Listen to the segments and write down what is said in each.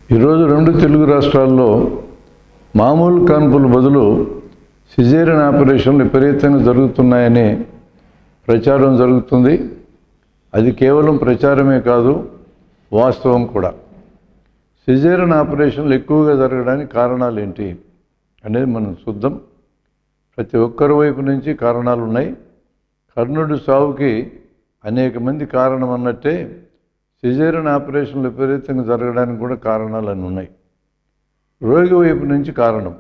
ఈరోజు రెండు తెలుగు రాష్ట్రాల్లో మామూలు కాన్పుల బదులు సిజేరియన్ ఆపరేషన్లు విపరీతంగా జరుగుతున్నాయని ప్రచారం జరుగుతుంది అది కేవలం ప్రచారమే కాదు వాస్తవం కూడా సిజేరియన్ ఆపరేషన్లు ఎక్కువగా జరగడానికి కారణాలు ఏంటి అనేది మనం చూద్దాం ప్రతి ఒక్కరి వైపు నుంచి కారణాలు ఉన్నాయి కర్ణుడి సావుకి అనేక మంది కారణం అన్నట్టే సిజేరియన్ ఆపరేషన్లు విపరీతంగా జరగడానికి కూడా కారణాలన్నీ ఉన్నాయి రోగి వైపు నుంచి కారణం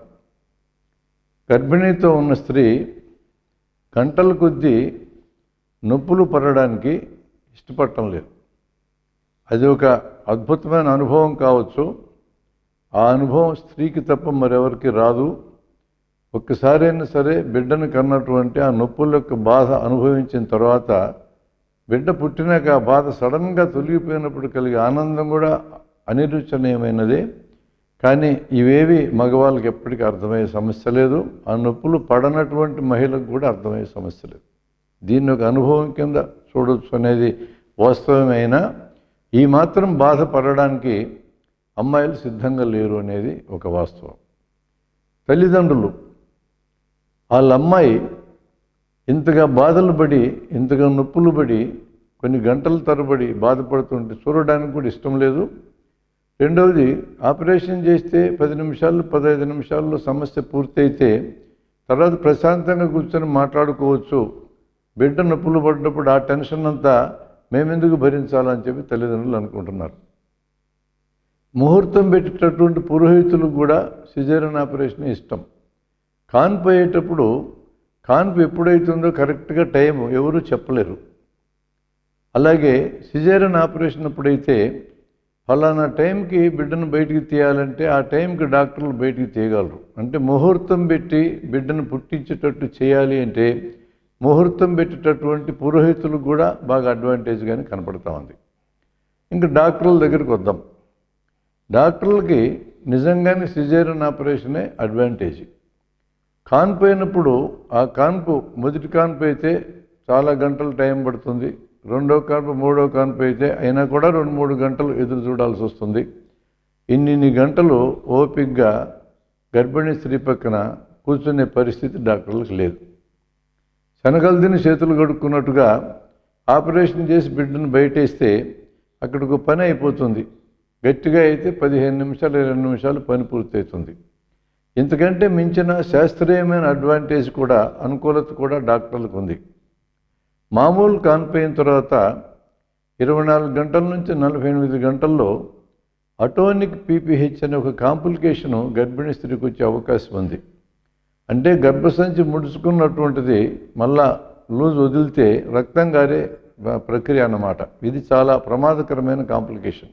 గర్భిణీతో ఉన్న స్త్రీ గంటల కొద్దీ నొప్పులు పడడానికి ఇష్టపడటం లేదు అది ఒక అద్భుతమైన అనుభవం కావచ్చు ఆ అనుభవం స్త్రీకి తప్ప మరెవరికి రాదు ఒక్కసారైనా సరే బిడ్డను కన్నటువంటి ఆ నొప్పుల యొక్క బాధ అనుభవించిన తర్వాత బిడ్డ పుట్టినాక ఆ బాధ సడన్గా తొలగిపోయినప్పుడు కలిగే ఆనందం కూడా అనిరుచనీయమైనదే కానీ ఇవేవి మగవాళ్ళకి ఎప్పటికీ అర్థమయ్యే సమస్య లేదు ఆ నొప్పులు పడనటువంటి మహిళకు కూడా అర్థమయ్యే సమస్య లేదు దీన్ని ఒక అనుభవం కింద చూడొచ్చు అనేది వాస్తవమైనా ఈ మాత్రం బాధపడడానికి అమ్మాయిలు సిద్ధంగా లేరు అనేది ఒక వాస్తవం తల్లిదండ్రులు వాళ్ళ అమ్మాయి ఇంతగా బాధలు పడి ఇంతగా నొప్పులు పడి కొన్ని గంటల తరబడి బాధపడుతుంటే చూడడానికి కూడా ఇష్టం లేదు రెండవది ఆపరేషన్ చేస్తే పది నిమిషాలు పదహైదు నిమిషాల్లో సమస్య పూర్తయితే తర్వాత ప్రశాంతంగా కూర్చొని మాట్లాడుకోవచ్చు బిడ్డ నొప్పులు పడ్డప్పుడు ఆ టెన్షన్ అంతా మేమెందుకు భరించాలని చెప్పి తల్లిదండ్రులు అనుకుంటున్నారు ముహూర్తం పెట్టేటటువంటి పురోహితులకు కూడా సిజేరియన్ ఆపరేషన్ ఇష్టం కాన్పు అయ్యేటప్పుడు కాన్పు ఎప్పుడైతుందో కరెక్ట్గా టైం ఎవరు చెప్పలేరు అలాగే సిజేరియన్ ఆపరేషన్ అప్పుడైతే ఫలానా టైంకి బిడ్డను బయటికి తీయాలంటే ఆ టైంకి డాక్టర్లు బయటికి తీయగలరు అంటే ముహూర్తం పెట్టి బిడ్డను పుట్టించేటట్టు చేయాలి అంటే ముహూర్తం పెట్టేటటువంటి పురోహితులకు కూడా బాగా అడ్వాంటేజ్గానే కనపడతా ఉంది ఇంకా డాక్టర్ల దగ్గరికి వద్దాం డాక్టర్లకి నిజంగానే సిజేరియన్ ఆపరేషనే అడ్వాంటేజ్ కాన్పు అయినప్పుడు ఆ కాన్పు మొదటి కాన్పు అయితే చాలా గంటలు టైం పడుతుంది రెండో కాన్పు మూడో కాన్పు అయితే అయినా కూడా రెండు మూడు గంటలు ఎదురు చూడాల్సి వస్తుంది ఇన్నిన్ని గంటలు ఓపిక్గా గర్భిణీ స్త్రీ పక్కన కూర్చునే పరిస్థితి డాక్టర్లకు లేదు శనగలు తిని చేతులు కడుక్కున్నట్టుగా ఆపరేషన్ చేసి బిడ్డను బయటేస్తే అక్కడికి పని అయిపోతుంది గట్టిగా అయితే పదిహేను నిమిషాలు ఇరవై నిమిషాలు పని పూర్తవుతుంది ఇంతకంటే మించిన శాస్త్రీయమైన అడ్వాంటేజ్ కూడా అనుకూలత కూడా డాక్టర్లకు ఉంది మామూలు కాన్పోయిన తర్వాత ఇరవై నాలుగు గంటల నుంచి నలభై ఎనిమిది గంటల్లో అటోనిక్ పీపీహెచ్ అనే ఒక కాంప్లికేషను గర్భిణీ స్త్రీకి వచ్చే అవకాశం ఉంది అంటే గర్భసంచి ముడుచుకున్నటువంటిది మళ్ళా లూజ్ వదిలితే రక్తం గారే ప్రక్రియ అన్నమాట ఇది చాలా ప్రమాదకరమైన కాంప్లికేషన్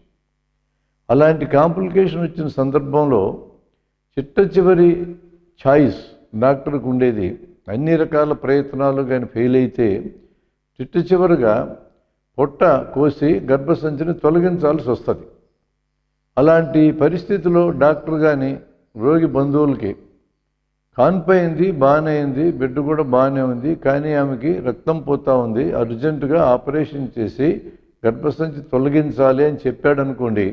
అలాంటి కాంప్లికేషన్ వచ్చిన సందర్భంలో చిట్ట చివరి ఛాయిస్ డాక్టర్కి ఉండేది అన్ని రకాల ప్రయత్నాలు కానీ ఫెయిల్ అయితే చిట్ట చివరిగా పొట్ట కోసి గర్భసంచిని తొలగించాల్సి వస్తుంది అలాంటి పరిస్థితిలో డాక్టర్ కానీ రోగి బంధువులకి కాన్పయింది బాగానే అయింది బిడ్డ కూడా బాగానే ఉంది కానీ ఆమెకి రక్తం పోతా ఉంది అర్జెంటుగా ఆపరేషన్ చేసి గర్భసంచి తొలగించాలి అని చెప్పాడు అనుకోండి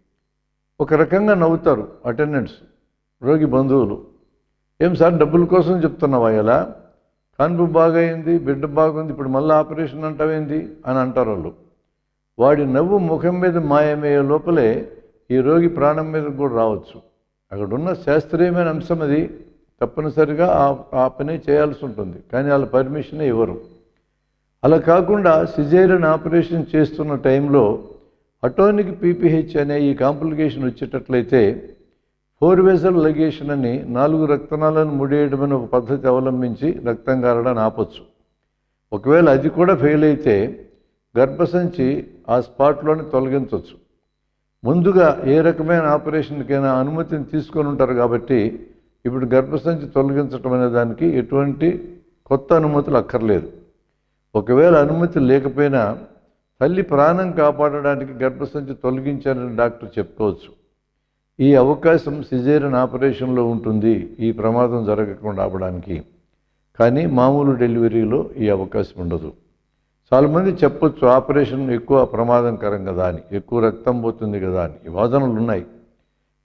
ఒక రకంగా నవ్వుతారు అటెండెంట్స్ రోగి బంధువులు ఏం సార్ డబ్బుల కోసం చెప్తున్నావా ఇలా కాన్పు బాగైంది బిడ్డ బాగుంది ఇప్పుడు మళ్ళీ ఆపరేషన్ అంటావేంది అని అంటారు వాళ్ళు వాడి నవ్వు ముఖం మీద మాయమయ్యే లోపలే ఈ రోగి ప్రాణం మీద కూడా రావచ్చు అక్కడ ఉన్న శాస్త్రీయమైన అంశం అది తప్పనిసరిగా ఆ ఆ పని చేయాల్సి ఉంటుంది కానీ వాళ్ళ పర్మిషనే ఇవ్వరు అలా కాకుండా సిజేరియన్ ఆపరేషన్ చేస్తున్న టైంలో అటోనిక్ పీపీహెచ్ అనే ఈ కాంప్లికేషన్ వచ్చేటట్లయితే ఫోర్ వెజల్ లగేషన్ అని నాలుగు రక్తనాలను ముడియడం అనే ఒక పద్ధతి అవలంబించి రక్తం కారడాన్ని ఆపొచ్చు ఒకవేళ అది కూడా ఫెయిల్ అయితే గర్భసంచి ఆ స్పాట్లోనే తొలగించవచ్చు ముందుగా ఏ రకమైన ఆపరేషన్కైనా అనుమతిని తీసుకొని ఉంటారు కాబట్టి ఇప్పుడు గర్భసంచి తొలగించడం అనే దానికి ఎటువంటి కొత్త అనుమతులు అక్కర్లేదు ఒకవేళ అనుమతి లేకపోయినా తల్లి ప్రాణం కాపాడడానికి గర్భసంచి తొలగించారని డాక్టర్ చెప్పుకోవచ్చు ఈ అవకాశం సిజేరియన్ ఆపరేషన్లో ఉంటుంది ఈ ప్రమాదం జరగకుండా ఆపడానికి కానీ మామూలు డెలివరీలో ఈ అవకాశం ఉండదు చాలామంది చెప్పొచ్చు ఆపరేషన్ ఎక్కువ ప్రమాదకరం కదా అని ఎక్కువ రక్తం పోతుంది కదా అని ఈ వాదనలు ఉన్నాయి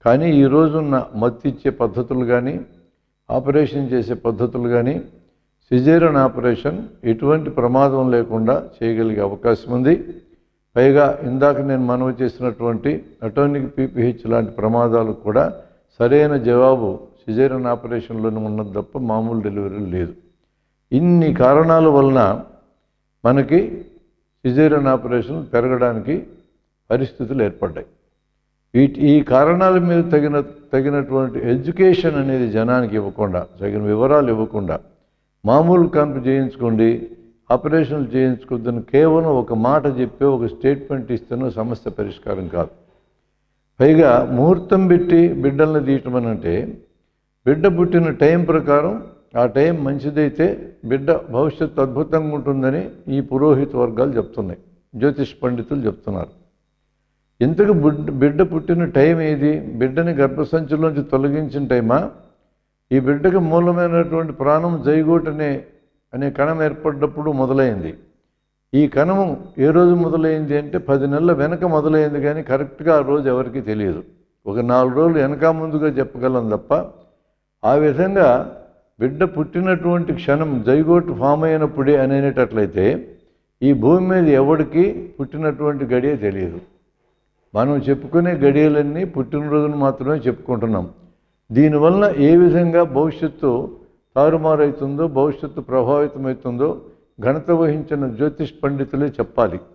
కానీ ఈ రోజున్న మత్తు ఇచ్చే పద్ధతులు కానీ ఆపరేషన్ చేసే పద్ధతులు కానీ సిజేరియన్ ఆపరేషన్ ఎటువంటి ప్రమాదం లేకుండా చేయగలిగే అవకాశం ఉంది పైగా ఇందాక నేను మనవి చేసినటువంటి అటోనిక్ పీపీహెచ్ లాంటి ప్రమాదాలు కూడా సరైన జవాబు సిజేరియన్ ఆపరేషన్లోనే ఉన్నది తప్ప మామూలు డెలివరీ లేదు ఇన్ని కారణాల వలన మనకి సిజేరియన్ ఆపరేషన్ పెరగడానికి పరిస్థితులు ఏర్పడ్డాయి వీటి ఈ కారణాల మీద తగిన తగినటువంటి ఎడ్యుకేషన్ అనేది జనానికి ఇవ్వకుండా తగిన వివరాలు ఇవ్వకుండా మామూలు కాన్పు చేయించుకోండి ఆపరేషన్లు చేయించుకోవద్దని కేవలం ఒక మాట చెప్పి ఒక స్టేట్మెంట్ ఇస్తేనో సమస్య పరిష్కారం కాదు పైగా ముహూర్తం పెట్టి బిడ్డల్ని తీయటం అని అంటే బిడ్డ పుట్టిన టైం ప్రకారం ఆ టైం మంచిదైతే బిడ్డ భవిష్యత్తు అద్భుతంగా ఉంటుందని ఈ పురోహిత వర్గాలు చెప్తున్నాయి జ్యోతిష్ పండితులు చెప్తున్నారు ఇంతకు బిడ్డ బిడ్డ పుట్టిన టైం ఏది బిడ్డని గర్భసంచిలోంచి తొలగించిన టైమా ఈ బిడ్డకు మూలమైనటువంటి ప్రాణం జైగోట్ అనే అనే కణం ఏర్పడ్డప్పుడు మొదలైంది ఈ కణము ఏ రోజు మొదలైంది అంటే పది నెలల వెనక మొదలైంది కానీ కరెక్ట్గా ఆ రోజు ఎవరికీ తెలియదు ఒక నాలుగు రోజులు వెనక ముందుగా చెప్పగలం తప్ప ఆ విధంగా బిడ్డ పుట్టినటువంటి క్షణం జైగోట్ ఫామ్ అయినప్పుడే అనేటట్లయితే ఈ భూమి మీద ఎవడికి పుట్టినటువంటి గడియ తెలియదు మనం చెప్పుకునే గడియలన్నీ పుట్టినరోజును మాత్రమే చెప్పుకుంటున్నాం దీనివల్ల ఏ విధంగా భవిష్యత్తు తారుమారైతుందో భవిష్యత్తు ప్రభావితమవుతుందో ఘనత వహించిన జ్యోతిష్ పండితులే చెప్పాలి